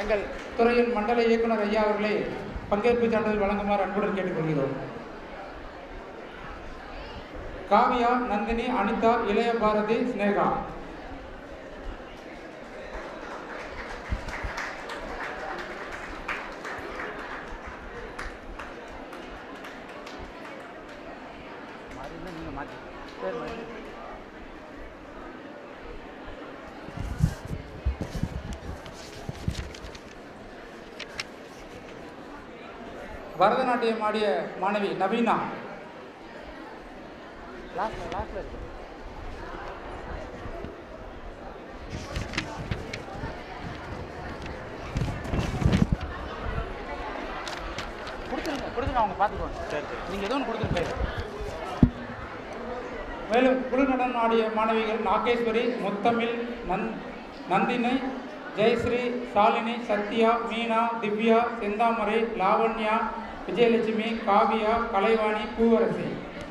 எங்கள் துறையின் மண்டல இயக்குனர் ஐயா அவர்களை பங்கேற்பு சான்றிதழ் வழங்குமாறு அன்புடன் கேட்டுக்கொள்கிறோம் காவியா நந்தினி அனிதா இளைய பாரதி ஸ்னேகா பரதநாட்டியம் ஆடிய மாணவி நவீனா லாஸ்ட்ல லாஸ்ட்ல இருக்கு கொடுத்துருங்க கொடுத்துருங்க அவங்க பார்த்துக்குவாங்க சரி சரி நீங்கள் எதுவும் கொடுத்துருங்க மேலும் குழு நடனம் ஆடிய மாணவிகள் நாகேஸ்வரி முத்தமிழ் நந் நந்தினி ஜெயஸ்ரீ சாலினி சத்யா மீனா திவ்யா செந்தாமரை லாவண்யா விஜயலட்சுமி காவியா கலைவாணி பூவரசி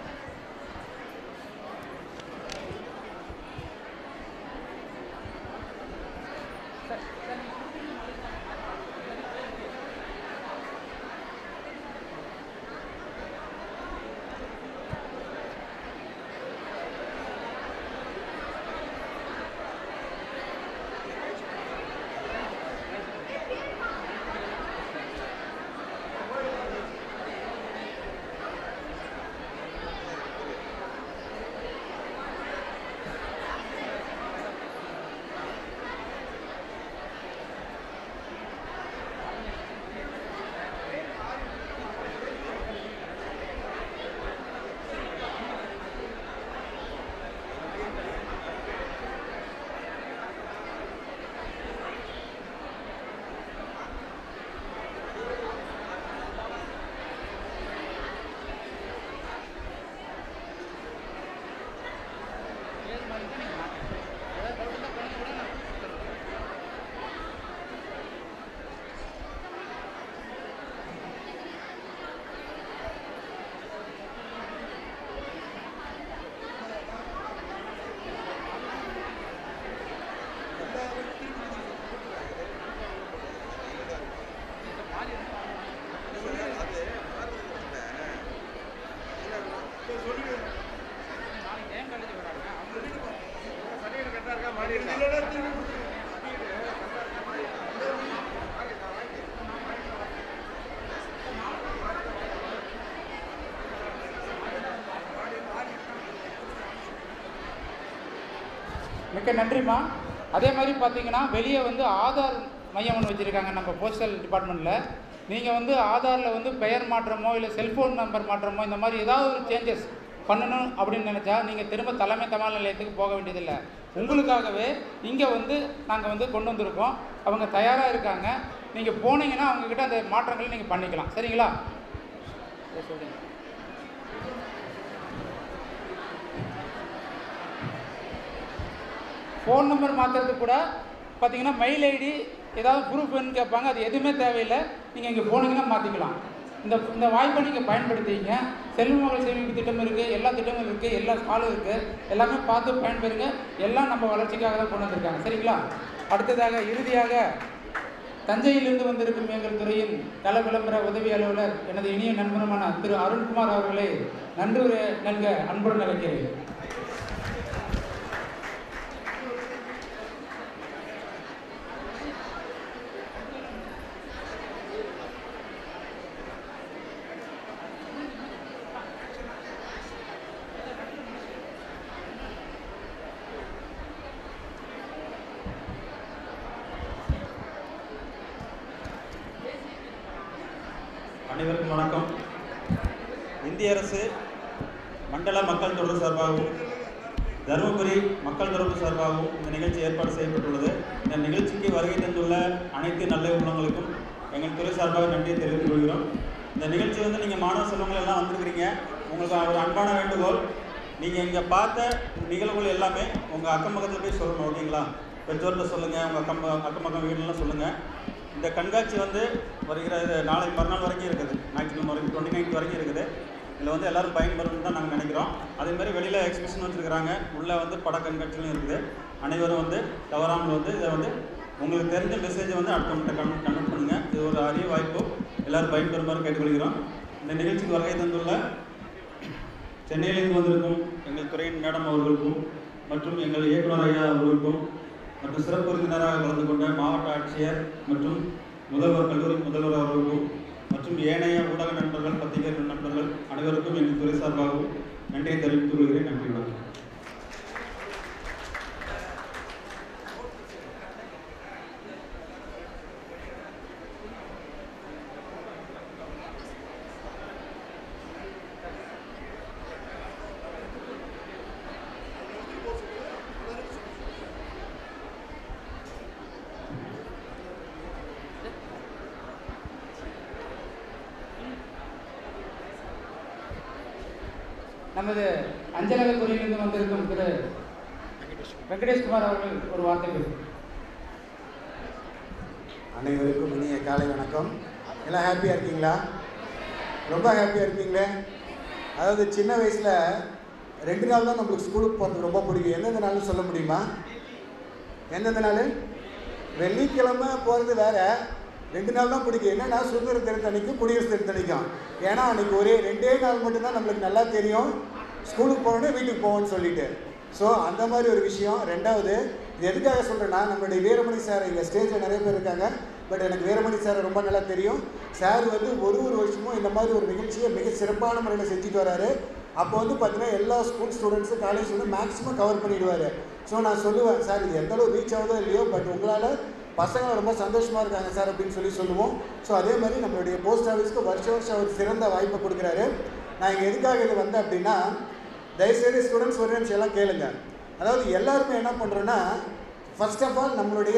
மிக்க நன்றிம்மா அதே மாதிரி பார்த்தீங்கன்னா வெளியே வந்து ஆதார் மையம் ஒன்று வச்சுருக்காங்க நம்ம போஸ்டல் டிபார்ட்மெண்ட்டில் நீங்கள் வந்து ஆதாரில் வந்து பெயர் மாற்றமோ இல்லை செல்ஃபோன் நம்பர் மாற்றமோ இந்த மாதிரி ஏதாவது ஒரு சேஞ்சஸ் பண்ணணும் அப்படின்னு நினச்சா நீங்கள் திரும்ப தலைமை தபால் நிலையத்துக்கு போக வேண்டியதில்லை உங்களுக்காகவே இங்கே வந்து நாங்கள் வந்து கொண்டு வந்திருக்கோம் அவங்க தயாராக இருக்காங்க நீங்கள் போனீங்கன்னா அவங்கக்கிட்ட அந்த மாற்றங்களை நீங்கள் பண்ணிக்கலாம் சரிங்களா இதை சொல்லுங்க ஃபோன் நம்பர் மாற்றுறதுக்கு கூட பார்த்தீங்கன்னா மெயில் ஐடி ஏதாவது ப்ரூஃப் வேணும்னு கேட்பாங்க அது எதுவுமே தேவையில்லை நீங்கள் இங்கே போனீங்கன்னா மாற்றிக்கலாம் இந்த இந்த வாய்ப்பை நீங்கள் பயன்படுத்திங்க செல்வ மகள் சேமிப்பு திட்டம் இருக்குது எல்லா திட்டமும் இருக்குது எல்லா ஸ்காலும் இருக்குது எல்லாமே பார்த்து பயன்பெறுங்க எல்லாம் நம்ம வளர்ச்சிக்காக தான் கொண்டு வந்திருக்காங்க சரிங்களா அடுத்ததாக இறுதியாக தஞ்சையிலிருந்து வந்திருக்கும் எங்கள் துறையின் கள விளம்பர உதவி அலுவலர் எனது இனிய நண்பருமான திரு அருண்குமார் அவர்களை நன்றி நல்க அன்புடன் அழைக்கிறேன் அனைவருக்கும் வணக்கம் இந்திய அரசு மண்டல மக்கள் தொடர்பு சார்பாகவும் தருமபுரி மக்கள் தொடர்பு சார்பாகவும் இந்த நிகழ்ச்சி ஏற்பாடு செய்யப்பட்டுள்ளது இந்த நிகழ்ச்சிக்கு வருகை தந்துள்ள அனைத்து நல்ல உள்ளங்களுக்கும் எங்கள் துறை சார்பாக நன்றியை தெரிவித்துக் கொள்கிறோம் இந்த நிகழ்ச்சி வந்து நீங்கள் மாணவ செல்வங்கள் எல்லாம் வந்திருக்கிறீங்க உங்களுக்கு ஒரு அன்பான வேண்டுகோள் நீங்கள் இங்கே பார்த்த நிகழ்வுகள் எல்லாமே உங்கள் அக்கம் பக்கத்தில் போய் சொல்லணும் ஓகேங்களா பெற்றோர்கிட்ட சொல்லுங்கள் உங்கள் அக்கம் ப- அக்கம் பக்கம் வீடுலாம் சொல்லுங்கள் இந்த கண்காட்சி வந்து வருகிற இது நாளை மறுநாள் வரைக்கும் இருக்குது ஞாயிற்றுக்கிழமை வரைக்கும் டுவெண்ட்டி நைன்த் வரைக்கும் இருக்குது இதில் வந்து எல்லாரும் பயன்பெறணும்னு தான் நாங்கள் நினைக்கிறோம் அதே மாதிரி வெளியில் எக்ஸிபிஷன் வச்சுருக்கிறாங்க உள்ளே வந்து பட கண்காட்சிகளும் இருக்குது அனைவரும் வந்து தவறாமல் வந்து இதை வந்து உங்களுக்கு தெரிஞ்ச மெசேஜை வந்து அடுத்தவங்கள்ட்ட கமெண்ட் கமெண்ட் பண்ணுங்கள் இது ஒரு அரிய வாய்ப்பு எல்லாரும் பயன்பெறுமாறு கேட்டுக்கொள்கிறோம் இந்த நிகழ்ச்சிக்கு வருகை தந்துள்ள சென்னையிலிருந்து வந்திருக்கும் எங்கள் துறையின் மேடம் அவர்களுக்கும் மற்றும் எங்கள் இயக்குனர் ஐயா அவர்களுக்கும் மற்றும் சிறப்பு விருந்தினராக கலந்து கொண்ட மாவட்ட ஆட்சியர் மற்றும் முதல்வர் கல்லூரி முதல்வர் அவர்களுக்கும் மற்றும் ஏனைய ஊடக நண்பர்கள் பத்திரிகை நண்பர்கள் அனைவருக்கும் எங்கள் துறை சார்பாகவும் நன்றியை தெரிவித்துக் கொள்கிறேன் நன்றி வணக்கம் நமது அஞ்சலக துறையிலிருந்து வந்திருக்கும் திரு வெங்கடேஷ்குமார் அவர்கள் ஒரு வார்த்தை பேசுகிறார் அனைவருக்கும் இனிய காலை வணக்கம் எல்லாம் ஹாப்பியாக இருக்கீங்களா ரொம்ப ஹாப்பியாக இருக்கீங்களே அதாவது சின்ன வயசில் ரெண்டு நாள் தான் நம்மளுக்கு ஸ்கூலுக்கு போகிறதுக்கு ரொம்ப பிடிக்கும் எந்தெந்த நாள்னு சொல்ல முடியுமா எந்தெந்த நாள் வெள்ளிக்கிழமை போகிறது வேற ரெண்டு நாள் தான் பிடிக்கும் என்னன்னா சுதந்திர தினத்தன்னைக்கும் குடியரசு தினத்தன்னைக்கும் ஏன்னா அன்னைக்கு ஒரே ரெண்டே நாள் மட்டும்தான் நம்மளுக்கு நல்லா தெரியும் ஸ்கூலுக்கு போகணும் வீட்டுக்கு போகணும்னு சொல்லிட்டு ஸோ அந்த மாதிரி ஒரு விஷயம் ரெண்டாவது இது எதுக்காக சொல்கிறேன்னா நம்மளுடைய வீரமணி சார் இங்கே ஸ்டேஜில் நிறைய பேர் இருக்காங்க பட் எனக்கு வீரமணி சார் ரொம்ப நல்லா தெரியும் சார் வந்து ஒரு ஒரு வருஷமும் இந்த மாதிரி ஒரு நிகழ்ச்சியை மிக சிறப்பான முறையில் செஞ்சுட்டு வராரு அப்போ வந்து பார்த்தீங்கன்னா எல்லா ஸ்கூல் ஸ்டூடெண்ட்ஸும் காலேஜ் ஸ்டூடெண்ட் மேக்ஸிமம் கவர் பண்ணிடுவார் ஸோ நான் சொல்லுவேன் சார் இது எந்த அளவு ரீச் ஆகுதோ இல்லையோ பட் உங்களால் பசங்க ரொம்ப சந்தோஷமாக இருக்காங்க சார் அப்படின்னு சொல்லி சொல்லுவோம் ஸோ அதே மாதிரி நம்மளுடைய போஸ்ட் ஆஃபீஸ்க்கு வருஷ வருஷம் அவர் சிறந்த வாய்ப்பை கொடுக்குறாரு நான் இங்கே எதுக்காக இது வந்தேன் அப்படின்னா தயவுசெய்து ஸ்டூடெண்ட்ஸ் ஒரு நிமிஷம் எல்லாம் கேளுங்க அதாவது எல்லாருமே என்ன பண்ணுறோன்னா ஃபர்ஸ்ட் ஆஃப் ஆல் நம்மளுடைய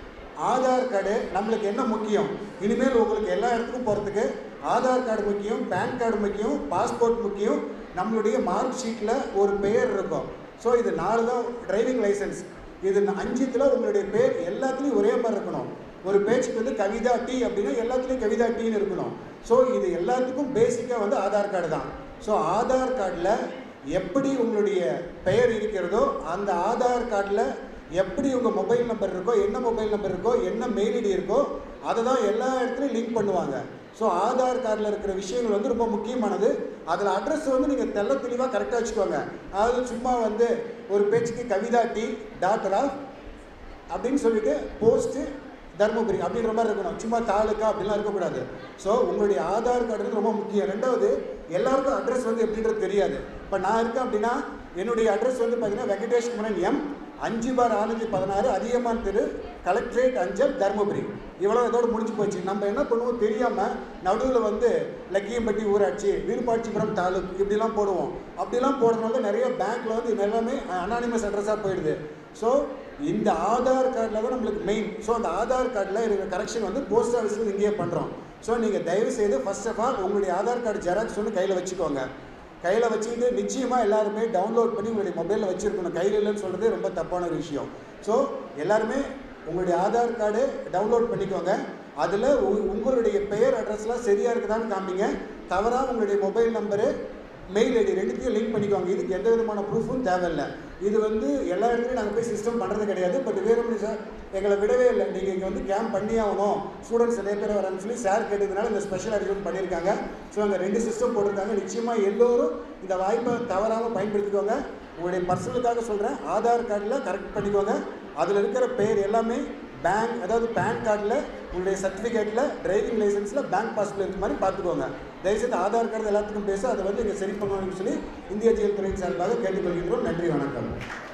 ஆதார் கார்டு நம்மளுக்கு என்ன முக்கியம் இனிமேல் உங்களுக்கு எல்லா இடத்துக்கும் போகிறதுக்கு ஆதார் கார்டு முக்கியம் பேன் கார்டு முக்கியம் பாஸ்போர்ட் முக்கியம் நம்மளுடைய மார்க் ஷீட்டில் ஒரு பெயர் இருக்கும் ஸோ இது நாலு தான் டிரைவிங் லைசன்ஸ் இது அஞ்சுத்தில் உங்களுடைய பேர் எல்லாத்துலேயும் ஒரே மாதிரி இருக்கணும் ஒரு பேச்சுக்கு வந்து கவிதா டி அப்படின்னா எல்லாத்துலேயும் கவிதா டீன்னு இருக்கணும் ஸோ இது எல்லாத்துக்கும் பேசிக்காக வந்து ஆதார் கார்டு தான் ஸோ ஆதார் கார்டில் எப்படி உங்களுடைய பெயர் இருக்கிறதோ அந்த ஆதார் கார்டில் எப்படி உங்கள் மொபைல் நம்பர் இருக்கோ என்ன மொபைல் நம்பர் இருக்கோ என்ன மெயில் ஐடி இருக்கோ அதை தான் எல்லா இடத்துலையும் லிங்க் பண்ணுவாங்க ஸோ ஆதார் கார்டில் இருக்கிற விஷயங்கள் வந்து ரொம்ப முக்கியமானது அதில் அட்ரஸ் வந்து நீங்கள் தெள்ள தெளிவாக கரெக்டாக வச்சுக்கோங்க அதாவது சும்மா வந்து ஒரு பேச்சுக்கு கவிதா டி டாக்டர் ஆஃப் அப்படின்னு சொல்லிட்டு போஸ்ட்டு தர்மபுரி அப்படின்ற மாதிரி இருக்கணும் சும்மா தாலுக்கா அப்படிலாம் இருக்கக்கூடாது ஸோ உங்களுடைய ஆதார் கார்டு வந்து ரொம்ப முக்கியம் ரெண்டாவது எல்லாருக்கும் அட்ரஸ் வந்து எப்படின்றது தெரியாது இப்போ நான் இருக்கேன் அப்படின்னா என்னுடைய அட்ரஸ் வந்து பார்த்தீங்கன்னா வெங்கடேஷ் குமரன் எம் அஞ்சு பார் ஆனந்தி பதினாறு அதியமான் தெரு கலெக்டரேட் அஞ்சல் தர்மபுரி இவ்வளோ இதோட முடிஞ்சு போச்சு நம்ம என்ன பண்ணுவோம் தெரியாமல் நடுவில் வந்து லக்கியம்பட்டி ஊராட்சி விருப்பாட்சிபுரம் தாலுக் இப்படிலாம் போடுவோம் அப்படிலாம் போடுறதுனால நிறைய பேங்க்கில் வந்து இது எல்லாமே அனானிமஸ் அட்ரஸாக போயிடுது ஸோ இந்த ஆதார் கார்டில் தான் நம்மளுக்கு மெயின் ஸோ அந்த ஆதார் கார்டில் இருக்கிற கரெக்ஷன் வந்து போஸ்ட் ஆஃபீஸில் இங்கேயே பண்ணுறோம் ஸோ நீங்கள் தயவு செய்து ஃபர்ஸ்ட் ஆஃப் ஆல் உங்களுடைய ஆதார் கார்டு ஜெராக்ஸ் வந்து கையில் வச்சுக்கோங்க கையில் வச்சுக்கிட்டு நிச்சயமாக எல்லாருமே டவுன்லோட் பண்ணி உங்களுடைய மொபைலில் வச்சுருக்கணும் கையில் இல்லைன்னு சொல்கிறது ரொம்ப தப்பான ஒரு விஷயம் ஸோ எல்லாருமே உங்களுடைய ஆதார் கார்டு டவுன்லோட் பண்ணிக்கோங்க அதில் உங்களுடைய பெயர் அட்ரஸ்லாம் சரியாக இருக்குதான்னு காமிங்க தவறாக உங்களுடைய மொபைல் நம்பரு மெயில் ஐடி ரெண்டுத்தையும் லிங்க் பண்ணிக்கோங்க இதுக்கு எந்த விதமான ப்ரூஃபும் தேவையில்லை இது வந்து எல்லா இடத்துலையும் நாங்கள் போய் சிஸ்டம் பண்ணுறது கிடையாது பட் வேறுமணி சார் எங்களை விடவே இல்லை நீங்கள் இங்கே வந்து கேம்ப் பண்ணி ஆகணும் ஸ்டூடெண்ட்ஸ் நிறைய பேர் வரான்னு சொல்லி சார் கேட்டதுனால இந்த ஸ்பெஷல் அரேஞ்ச்மெண்ட் பண்ணியிருக்காங்க ஸோ அங்கே ரெண்டு சிஸ்டம் போட்டிருக்காங்க நிச்சயமாக எல்லோரும் இந்த வாய்ப்பை தவறாமல் பயன்படுத்திக்கோங்க உங்களுடைய பர்சனலுக்காக சொல்கிறேன் ஆதார் கார்டில் கரெக்ட் பண்ணிக்கோங்க அதில் இருக்கிற பேர் எல்லாமே பேங்க் அதாவது பேன் கார்டில் உங்களுடைய சர்டிஃபிகேட்டில் டிரைவிங் லைசன்ஸில் பேங்க் பாஸ்புக் இருக்க மாதிரி பார்த்துக்கோங்க தயவுசெய்து ஆதார் கார்டு எல்லாத்துக்கும் பேச அதை வந்து இங்கே சரி பண்ணணும்னு சொல்லி இந்திய ஜெயில் துறையின் சார்பாக கேட்டுக்கொள்கின்றோம் நன்றி வணக்கம்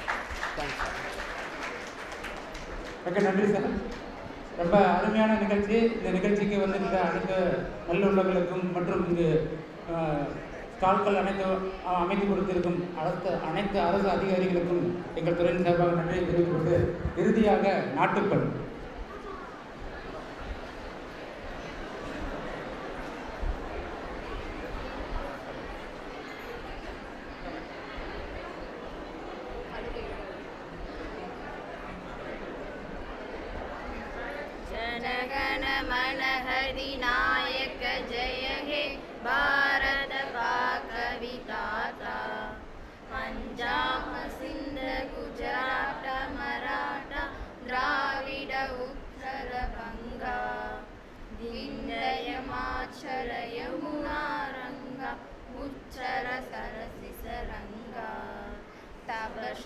மிக்க நன்றி சார் ரொம்ப அருமையான நிகழ்ச்சி இந்த நிகழ்ச்சிக்கு வந்திருந்த அனைத்து நல்லுள்ளவர்களுக்கும் மற்றும் இங்கு அஹ், ஸ்டால்கள் அனைத்து அஹ், அமைத்து கொடுத்திருக்கும் அரசு அனைத்து அரசு அதிகாரிகளுக்கும் எங்கள் துறையின் சார்பாக நன்றியை தெரிவித்துக் கொண்டு இறுதியாக நாட்டுப்பண் जनगण मन हरिनायक जय हे भारत भाग विधाता पञ्जाब सिन्ध गुजरात मराठा द्राविड उत्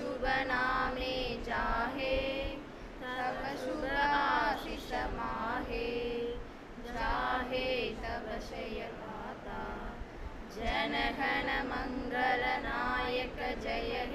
शुभ नामे जाहे तब शुभ आशीष माहे जाहे तब शय पाता जनगण मंगल नायक जय